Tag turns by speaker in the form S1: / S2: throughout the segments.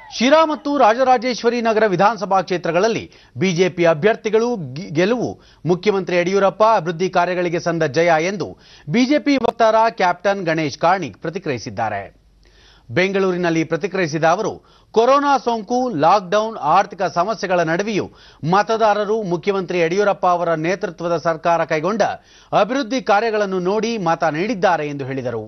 S1: ಶಿರಾ ಮತ್ತು ರಾಜರಾಜೇಶ್ವರಿ ನಗರ ವಿಧಾನಸಭಾ ಕ್ಷೇತ್ರಗಳಲ್ಲಿ ಬಿಜೆಪಿ ಅಭ್ಯರ್ಥಿಗಳು ಗಿ- ಗೆಲುವು ಮುಖ್ಯಮಂತ್ರಿ ಯಡಿಯೂರಪ್ಪ ಅಭಿವೃದ್ಧಿ ಕಾರ್ಯಗಳಿಗೆ ಸಂದ ಜಯ ಎಂದು ಬಿಜೆಪಿ ವಕ್ತಾರ ಕ್ಯಾಪ್ಟನ್ ಗಣೇಶ್ ಕಾರ್ಣಿಕ್ ಪ್ರತಿಕ್ರಿಯಿಸಿದ್ದಾರೆ ಬೆಂಗಳೂರಿನಲ್ಲಿ ಪ್ರತಿಕ್ರಿಯಿಸಿದ ಅವರು ಕೊರೋನಾ ಸೋಂಕು ಲಾಕ್ಡೌನ್ ಆರ್ಥಿಕ ಸಮಸ್ಯೆಗಳ ನಡುವೆಯೂ ಮತದಾರರು ಮುಖ್ಯಮಂತ್ರಿ ಯಡಿಯೂರಪ್ಪ ಅವರ ನೇತೃತ್ವದ ಸರ್ಕಾರ ಕೈಗೊಂಡ ಅಭಿವೃದ್ಧಿ ಕಾರ್ಯಗಳನ್ನು ನೋಡಿ ಮತ ನೀಡಿದ್ದಾರೆ ಎಂದು ಹೇಳಿದರು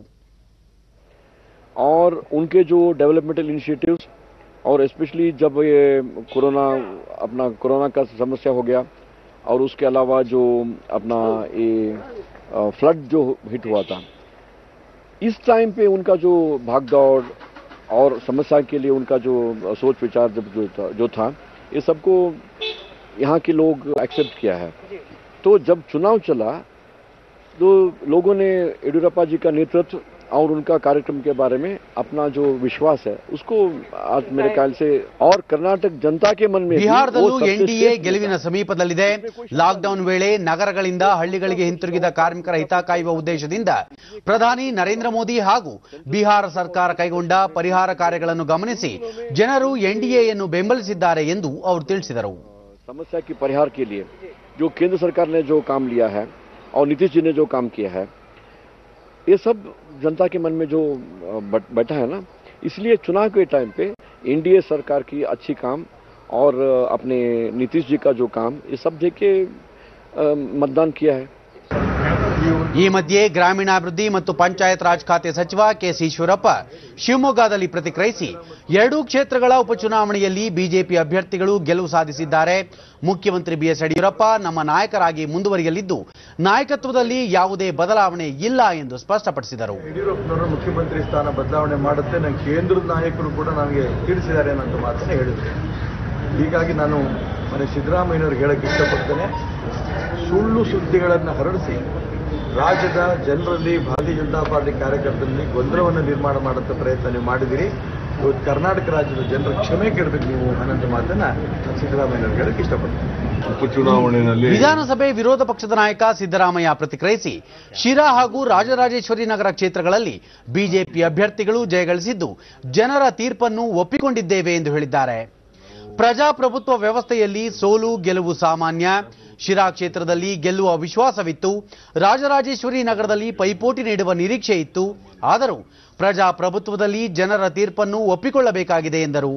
S2: और उनके जो डेवलपमेंटल इनिशिएटिव्स और स्पेशली जब ये कोरोना अपना कोरोना का समस्या हो गया और उसके अलावा जो अपना ये फ्लड जो हिट हुआ था इस टाइम पे उनका जो भाग दौड़ और समस्या के लिए उनका जो सोच विचार जब जो था, जो था ये सबको यहाँ के लोग एक्सेप्ट किया है तो जब चुनाव चला तो लोगों ने येडियुरप्पा जी का नेतृत्व और उनका कार्यक्रम के बारे में अपना जो विश्वास है उसको आज मेरे ख्याल से और कर्नाटक जनता के मन में भी वो
S1: ಬಿಹಾರದಲ್ಲೂ
S2: सबसे
S1: ಎನ್ಡಿಎ
S2: श्रेष्ठ
S1: ಗೆಲುವಿನ
S2: नेता है।
S1: ಸಮೀಪದಲ್ಲಿದೆ ಲಾಕ್ಡೌನ್ ವೇಳೆ ನಗರಗಳಿಂದ ಹಳ್ಳಿಗಳಿಗೆ ಹಿಂತಿರುಗಿದ ಕಾರ್ಮಿಕರ ಹಿತ ಕಾಯುವ ಉದ್ದೇಶದಿಂದ ಪ್ರಧಾನಿ ನರೇಂದ್ರ ಮೋದಿ ಹಾಗೂ ಬಿಹಾರ ಸರ್ಕಾರ ಕೈಗೊಂಡ ಪರಿಹಾರ ಕಾರ್ಯಗಳನ್ನು ಗಮನಿಸಿ ಜನರು ಎನ್ಡಿಎಯನ್ನು ಬೆಂಬಲಿಸಿದ್ದಾರೆ ಎಂದು ಅವರು ತಿಳಿಸಿದರು
S2: समस्या की परिहार के लिए जो केंद्र सरकार ने जो काम लिया है और नीतीश जी ने जो काम किया है ये सब जनता के मन में जो अ, बट- बैठा है ना इसलिए चुनाव के टाइम पे एनडीए सरकार की अच्छी काम और अ, अपने नीतीश जी का जो काम ये सब देख के अ, मतदान किया है
S1: ಈ ಮಧ್ಯೆ ಗ್ರಾಮೀಣಾಭಿವೃದ್ಧಿ ಮತ್ತು ಪಂಚಾಯತ್ ರಾಜ್ ಖಾತೆ ಸಚಿವ ಕೆಸಿ ಈಶ್ವರಪ್ಪ ಶಿವಮೊಗ್ಗದಲ್ಲಿ ಪ್ರತಿಕ್ರಿಯಿಸಿ ಎರಡೂ ಕ್ಷೇತ್ರಗಳ ಉಪಚುನಾವಣೆಯಲ್ಲಿ ಬಿಜೆಪಿ ಅಭ್ಯರ್ಥಿಗಳು ಗೆಲುವು ಸಾಧಿಸಿದ್ದಾರೆ ಮುಖ್ಯಮಂತ್ರಿ ಬಿಎಸ್ ಯಡಿಯೂರಪ್ಪ ನಮ್ಮ ನಾಯಕರಾಗಿ ಮುಂದುವರಿಯಲಿದ್ದು ನಾಯಕತ್ವದಲ್ಲಿ ಯಾವುದೇ ಬದಲಾವಣೆ ಇಲ್ಲ ಎಂದು ಸ್ಪಷ್ಟಪಡಿಸಿದರು
S3: ಯಡಿಯೂರಪ್ಪನವರು ಮುಖ್ಯಮಂತ್ರಿ ಸ್ಥಾನ ಬದಲಾವಣೆ ಮಾಡುತ್ತೆ ನಂಗೆ ಕೇಂದ್ರದ ನಾಯಕರು ಕೂಡ ನನಗೆ ತಿಳಿಸಿದ್ದಾರೆ ಅನ್ನೋ ಮಾತನ್ನ ಹೇಳಿದ್ರು ಹೀಗಾಗಿ ನಾನು ಮನೆ ಸಿದ್ದರಾಮಯ್ಯನವ್ರಿಗೆ ಹೇಳಕ್ಕೆ ಇಷ್ಟಪಡ್ತೇನೆ ಸುಳ್ಳು ಸುದ್ದಿಗಳನ್ನು ಹರಡಿಸಿ ರಾಜ್ಯದ ಜನರಲ್ಲಿ ಭಾರತೀಯ ಜನತಾ ಪಾರ್ಟಿ ಕಾರ್ಯಕರ್ತರಲ್ಲಿ ಗೊಂದಲವನ್ನು ನಿರ್ಮಾಣ ಮಾಡುತ್ತ ಪ್ರಯತ್ನ ನೀವು ಮಾಡಿದಿರಿ ಇವತ್ತು ಕರ್ನಾಟಕ ರಾಜ್ಯದ ಜನರ ಕ್ಷಮೆ ಕೇಳಬೇಕು ನೀವು ಅನ್ನೋ ಮಾತನ್ನ ನಾನು ಸಿದ್ದರಾಮಯ್ಯನವ್ರಿಗೆ ಹೇಳಕ್ಕೆ ಇಷ್ಟಪಡ್ತೇನೆ
S4: ಉಪಚುನಾವಣೆಯಲ್ಲಿ
S1: ವಿಧಾನಸಭೆ ವಿರೋಧ ಪಕ್ಷದ ನಾಯಕ ಸಿದ್ದರಾಮಯ್ಯ ಪ್ರತಿಕ್ರಿಯಿಸಿ ಶಿರಾ ಹಾಗೂ ರಾಜರಾಜೇಶ್ವರಿ ನಗರ ಕ್ಷೇತ್ರಗಳಲ್ಲಿ ಬಿಜೆಪಿ ಅಭ್ಯರ್ಥಿಗಳು ಜಯಗಳಿಸಿದ್ದು ಜನರ ತೀರ್ಪನ್ನು ಒಪ್ಪಿಕೊಂಡಿದ್ದೇವೆ ಎಂದು ಹೇಳಿದ್ದಾರೆ ಪ್ರಜಾಪ್ರಭುತ್ವ ವ್ಯವಸ್ಥೆಯಲ್ಲಿ ಸೋಲು ಗೆಲುವು ಸಾಮಾನ್ಯ ಶಿರಾ ಕ್ಷೇತ್ರದಲ್ಲಿ ಗೆಲ್ಲುವ ವಿಶ್ವಾಸವಿತ್ತು ರಾಜರಾಜೇಶ್ವರಿ ನಗರದಲ್ಲಿ ಪೈಪೋಟಿ ನೀಡುವ ನಿರೀಕ್ಷೆ ಇತ್ತು ಆದರೂ ಪ್ರಜಾಪ್ರಭುತ್ವದಲ್ಲಿ ಜನರ ತೀರ್ಪನ್ನು ಒಪ್ಪಿಕೊಳ್ಳಬೇಕಾಗಿದೆ ಎಂದರು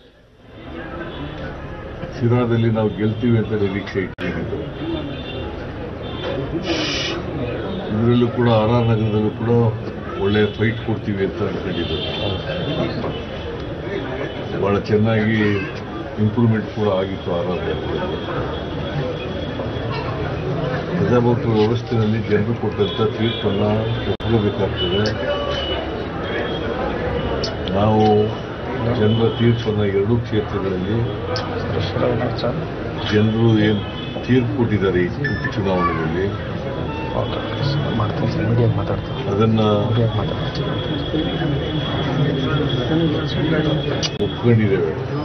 S4: ಶಿರಾದಲ್ಲಿ ನಾವು ಗೆಲ್ತೀವಿ ಅಂತ ನಿರೀಕ್ಷೆ ಇಟ್ಟಿದ್ದು ಇದರಲ್ಲೂ ಕೂಡ ಆರ್ ಆರ್ ನಗರದಲ್ಲೂ ಕೂಡ ಒಳ್ಳೆ ಫೈಟ್ ಕೊಡ್ತೀವಿ ಅಂತ ಅನ್ಕೊಂಡಿದ್ದು ಬಹಳ ಚೆನ್ನಾಗಿ ಇಂಪ್ರೂವ್ಮೆಂಟ್ ಕೂಡ ಆಗಿತ್ತು ಆರ್ ಆರ್ ನಗರದಲ್ಲಿ ಪ್ರಜಾಪ್ರಭುತ್ವ ವ್ಯವಸ್ಥೆಯಲ್ಲಿ ಜನರು ಕೊಟ್ಟಂತ ತೀರ್ಪನ್ನ ಒಪ್ಕೋಬೇಕಾಗ್ತದೆ ನಾವು ಜನರ ತೀರ್ಪನ್ನ ಎರಡೂ ಕ್ಷೇತ್ರಗಳಲ್ಲಿ ಜನರು ಏನು ತೀರ್ಪು ಕೊಟ್ಟಿದ್ದಾರೆ ಈ ಉಪಚುನಾವಣೆಯಲ್ಲಿ ಅದನ್ನ ಒಪ್ಕೊಂಡಿದ್ದೇವೆ